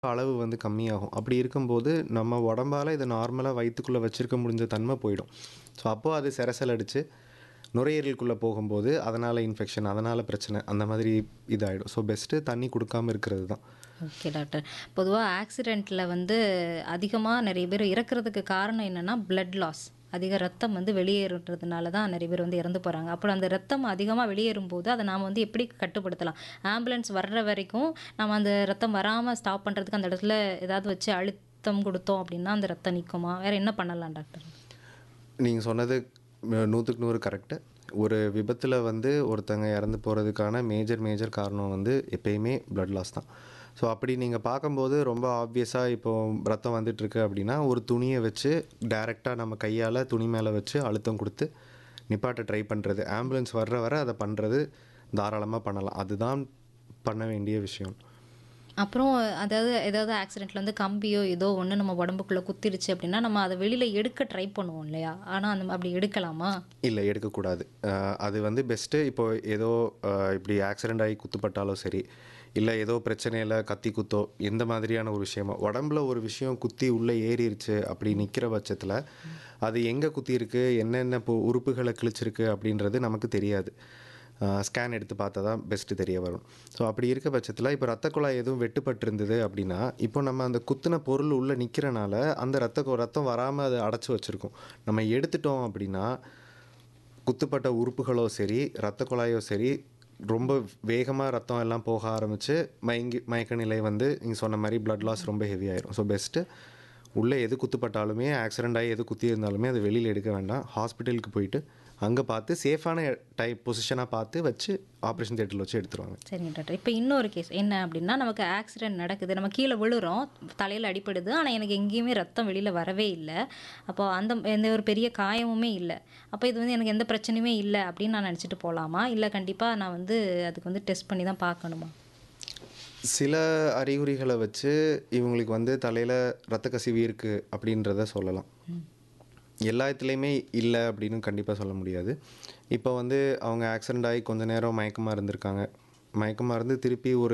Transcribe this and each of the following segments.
அளவு வந்து கம்மியாகும். அப்படி இருக்கும்போது, நம்ம உடம்பால இத நார்மலா வயித்துக்குள்ள வச்சிருக்க முடிஞ்ச தன்மை போயிடும். ஸோ, அப்போ அது செரசல் அடிச்சு, நுரையீரலுக்குள்ள போகும்போது, அதனால இன்ஃபெக்ஷன், அதனால பிரச்சனை, அந்த மாதிரி இதாயிடும். ஸோ, பெஸ்ட்டு தண்ணி குடுக்காம இருக்கிறது தான். Okay doctor. பொதுவா ஆக்சிடென்ட்ல வந்து அதிகமா நெறைய பேர் இறக்கிறதுக்கு காரணம் என்னன்னா, பிளட் லாஸ். அதிக ரத்தம் வந்து வெளியேறுறதுனால தான் நெறைய பேர் வந்து இறந்து போறாங்க. அப்புறம் அந்த ரத்தம் அதிகமா வெளியேறும்போது, அத நாம வந்து எப்படி கட்டுப்படுத்தலாம்? ஆம்புலன்ஸ் வர்ற வரைக்கும், நம்ம அந்த ரத்தம் வராம ஸ்டாப் பண்றதுக்கு அந்த இடத்துல ஏதாவது வச்சு அழுத்தம் குடுத்தோம் அப்படின்னா, அந்த ரத்தம் நிக்குமா? வேற என்ன பண்ணலாம் டாக்டர்? நீங்க சொன்னது ம 100க்கு 100 கரெக்ட்டு. ஒரு விபத்துல வந்து ஒருத்தங்க இறந்து போறதுக்கான மேஜர் மேஜர் காரணம் வந்து எப்பயுமே பிளட் லாஸ் தான். ஸோ, அப்படி நீங்க பார்க்கும்போது ரொம்ப ஆப்வியஸா இப்போ ரத்தம் வந்துட்டுருக்கு அப்படின்னா, ஒரு துணிய வச்சு டைரக்ட்டா நம்ம கையால துணி மேல வச்சு அழுத்தம் குடுத்து நிப்பாட்ட ட்ரை பண்றது. ஆம்புலன்ஸ் வர்ற வர அத பண்றது தாராளமா பண்ணலாம். அதுதான் பண்ண வேண்டிய விஷயம். அப்புறம் அதாவது ஏதாவது ஆக்சிடென்ட்ல வந்து கம்பியோ, ஏதோ ஒண்ணு நம்ம உடம்புக்குள்ள குத்திருச்சு அப்படின்னா, நம்ம அத வெளியில எடுக்க ட்ரை பண்ணுவோம் இல்லையா? ஆனா அந்த அப்படி எடுக்கலாமா? இல்ல எடுக்கக்கூடாது. அ அது வந்து பெஸ்ட்டு இப்போ ஏதோ அ இப்படி ஆக்சிடென்ட் ஆகி குத்துப்பட்டாலோ சரி, இல்ல ஏதோ பிரச்சனையில கத்தி குத்தோ, எந்த மாதிரியான ஒரு விஷயமோ, உடம்புல ஒரு விஷயம் குத்தி உள்ள ஏறிருச்சு அப்படி நிக்கிற பட்சத்துல, அது எங்க குத்தியிருக்கு, என்னென்ன இப்போ உறுப்புகள கிழிச்சிருக்கு அப்படின்றது நமக்கு தெரியாது. அ ஸ்கேன் எடுத்து பார்த்தா தான் பெஸ்ட்டு தெரிய வரும். ஸோ, அப்படி இருக்க பட்சத்துல, இப்போ ரத்த குழாய் எதுவும் வெட்டுப்பட்டிருந்தது அப்படின்னா, இப்போ நம்ம அந்த குத்துன பொருள் உள்ள நிக்கிறனால, அந்த ரத்த கொ ரத்தம் வராம அத அடைச்சு வச்சிருக்கும். நம்ம எடுத்துட்டோம் அப்படின்னா, குத்துப்பட்ட உறுப்புகளோ சரி, ரத்த குழாயோ சரி, ரொம்ப வேகமா ரத்தம் எல்லாம் போக ஆரம்பிச்சு, மயங்கி மயக்க நிலை வந்து நீங்க சொன்ன மாரி பிளட் லாஸ் ரொம்ப ஹெவி ஆயிரும். ஸோ, பெஸ்ட்டு உள்ள எது குத்துப்பட்டாலுமே, ஆக்சிடென்ட் ஆகி எது குத்தியிருந்தாலுமே அத வெளியில எடுக்க வேண்டாம். ஹாஸ்பிட்டலுக்கு போயிட்டு, அங்க பார்த்து சேஃபான டைப் பொசிஷனா பார்த்து வச்சு ஆப்ரேஷன் தியேட்டர்ல வச்சு எடுத்துருவாங்க. சரிங்க டாக்டர். இப்ப இன்னொரு கேஸ் என்ன அப்படின்னா, நமக்கு ஆக்சிடென்ட் நடக்குது. நம்ம கீழ விழுறோம். தலையில அடிபடுது. ஆனா எனக்கு எங்கேயுமே ரத்தம் வெளியில வரவே இல்ல. அப்போ அந்த எந்த ஒரு பெரிய காயமுமே இல்ல. அப்ப இது வந்து எனக்கு எந்த பிரச்சனையுமே இல்ல அப்படின்னு நான் நெனச்சுட்டு போலாமா? இல்ல கண்டிப்பா நான் வந்து அதுக்கு வந்து டெஸ்ட் பண்ணி தான் பார்க்கணுமா? சில அறிகுறிகள வச்சு, இவங்களுக்கு வந்து தலையில ரத்த கசிவு இருக்கு அப்படின்றத சொல்லலாம். ம். எல்லாத்துலயுமே இல்ல அப்படின்னு கண்டிப்பா சொல்ல முடியாது. இப்போ வந்து அவங்க ஆக்சிடென்ட் ஆகி கொஞ்ச நேரம் மயக்கமா இருந்திருக்காங்க. மயக்கமா இருந்து திருப்பி ஒரு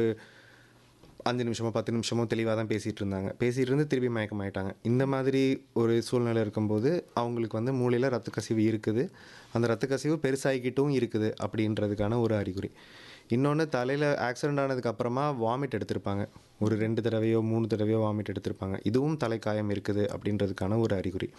5 நிமிஷமோ, 10 நிமிஷமோ தெளிவா தான் பேசிட்டு இருந்தாங்க. பேசிட்டு இருந்து திருப்பி மயக்கமாயிட்டாங்க. இந்த மாதிரி ஒரு சூழ்நிலை இருக்கும்போது, அவங்களுக்கு வந்து மூளையில ரத்த கசிவு இருக்குது. அந்த ரத்த கசிவு பெருசாகிக்கிட்டும் இருக்குது அப்படின்றதுக்கான ஒரு அறிகுறி. இன்னொன்னு தலையில ஆக்சிடென்ட் ஆனதுக்கு அப்புறமா வாமிட் எடுத்திருப்பாங்க. ஒரு 2 தடவையோ, 3 தடவையோ வாமிட் எடுத்திருப்பாங்க. இதுவும் தலைக்காயம் இருக்குது அப்படின்றதுக்கான ஒரு அறிகுறி.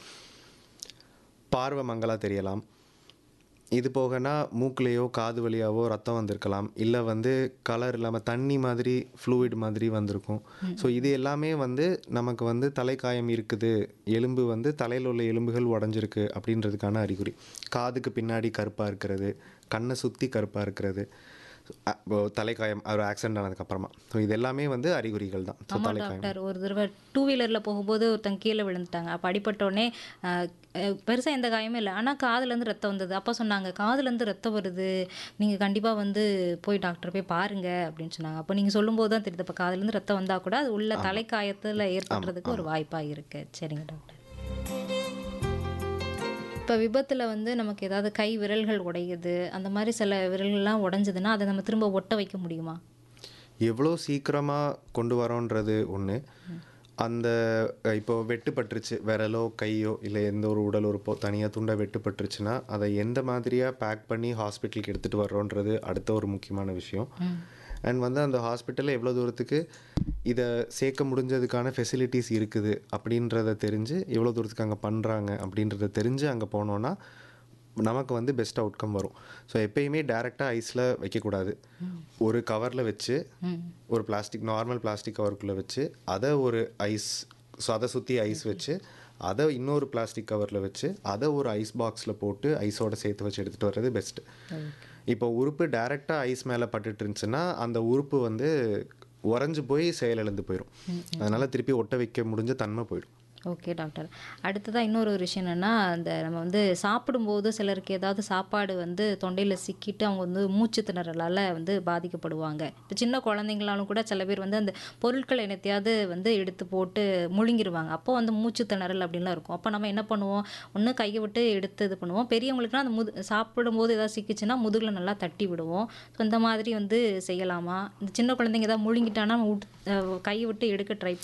பார்வை மங்கலா தெரியலாம். இது போகனா மூக்குலயோ, காது வழியாவோ ரத்தம் வந்திருக்கலாம். இல்ல வந்து கலர் இல்லாம தண்ணி மாதிரி, ஃப்ளூயிட் மாதிரி வந்திருக்கும். ஸோ, இது எல்லாமே வந்து நமக்கு வந்து தலைக்காயம் இருக்குது. எலும்பு வந்து தலையில உள்ள எலும்புகள் உடைஞ்சிருக்கு அப்படின்றதுக்கான அறிகுறி. காதுக்கு பின்னாடி கருப்பா இருக்கிறது, கண்ண சுத்தி கருப்பா இருக்கிறது. அ இப்போ தலைக்காயம் ஒரு ஆக்சிடென்ட் ஆனதுக்கு அப்புறமா. ஸோ, இது எல்லாமே வந்து அறிகுறிகள் தான். ஸோ, ஆமா தலைக்காயம். டாக்டர். ஒரு தடவ டூ வீலர்ல போகும்போது ஒருத்தங்க கீழ விழுந்துட்டாங்க. அப்ப அடிபட்ட உடனே அ அ பெருசா எந்த காயமும் இல்ல. ஆனா காதுலேருந்து ரத்தம் வந்தது. அப்ப சொன்னாங்க, "காதுலேருந்து ரத்தம் வருது. நீங்க கண்டிப்பா வந்து போய் டாக்டர போய் பாருங்க" அப்படின்னு சொன்னாங்க. அப்ப நீங்க சொல்லும்போது தான் தெரியுது. அப்ப காதுலேருந்து ரத்தம் வந்தா கூட, அது உள்ள ஆமா. தலைக்காயத்துல ஆமா, ஏற்படுறதுக்கு ஒரு ஆமா. வாய்ப்பா இருக்கு. சரிங்க டாக்டர். இப்ப விபத்துல வந்து நமக்கு ஏதாவது கை விரல்கள் உடையுது. அந்த மாரி சில விரல்கள்லாம் உடைஞ்சதுன்னா, அத நம்ம திரும்ப ஒட்ட வைக்க முடியுமா? எவ்வளோ சீக்கிரமா கொண்டு வரோன்றது ஒண்ணு. ம். அந்த இப்போ வெட்டுப்பட்டுருச்சு. விரலோ, கையோ இல்ல எந்த ஒரு உடல் உறுப்போ தனியா துண்டா வெட்டுப்பட்டுருச்சுன்னா, அத எந்த மாதிரியா பேக் பண்ணி ஹாஸ்பிட்டலுக்கு எடுத்துட்டு வர்றோன்றது அடுத்த ஒரு முக்கியமான விஷயம். ம். அண்ட் வந்து அந்த ஹாஸ்பிட்டல்ல எவ்வளோ தூரத்துக்கு இத சேர்க்க முடிஞ்சதுக்கான ஃபெசிலிட்டீஸ் இருக்குது அப்படின்றத தெரிஞ்சு, எவ்வளோ தூரத்துக்கு அங்க பண்றாங்க அப்படின்றத தெரிஞ்சு அங்க போனோம்னா, நமக்கு வந்து பெஸ்ட் அவுட்கம் வரும். ஸோ, எப்பயுமே டைரக்ட்டா ஐஸ்ல வைக்கக்கூடாது. ம். ஒரு கவர்ல வச்சு, ம். ஒரு பிளாஸ்டிக் நார்மல் பிளாஸ்டிக் கவருக்குள்ள வச்சு, அத ஒரு ஐஸ் ஸோ, அத சுத்தி ஐஸ் வச்சு, அத இன்னொரு பிளாஸ்டிக் கவர்ல வச்சு, அத ஒரு ஐஸ் பாக்ஸ்ல போட்டு ஐஸோட சேர்த்து வச்சு எடுத்துட்டு வர்றது பெஸ்ட்டு. ஓகே. இப்போ உறுப்பு டைரக்ட்டா ஐஸ் மேல பட்டுட்டு இருந்துச்சுன்னா, அந்த உறுப்பு வந்து உறைஞ்சு போய் செயலிழந்து போயிரும். ம், ம். அதனால திருப்பி ஒட்ட வைக்க முடிஞ்ச தன்மை போயிடும். Okay doctor. அடுத்ததா இன்னொரு ஒரு விஷயம் என்னன்னா, அந்த நம்ம வந்து சாப்பிடும்போது சிலருக்கு ஏதாவது சாப்பாடு வந்து தொண்டையில சிக்கிட்டு அவங்க வந்து மூச்சு திணறலால வந்து பாதிக்கப்படுவாங்க. இப்ப சின்ன குழந்தைங்களாலும் கூட சில பேர் வந்து அந்த பொருட்கள் என்னத்தையாவது வந்து எடுத்து போட்டு முழுங்கிருவாங்க. அப்போ வந்து மூச்சு திணறல் அப்படின்லாம் இருக்கும். அப்ப நம்ம என்ன பண்ணுவோம்? ஒண்ணு கைய விட்டு எடுத்து இது பண்ணுவோம். பெரியவங்களுக்குனா அந்த முது சாப்பிடும்போது ஏதாவது சிக்கிச்சுன்னா முதுகுல நல்லா தட்டி விடுவோம். ஸோ, இந்த மாதிரி வந்து செய்யலாமா? இந்த சின்ன குழந்தைங்க ஏதாவது முழுங்கிட்டாங்கன்னா, உட் அ கைய விட்டு எடுக்க ட்ரை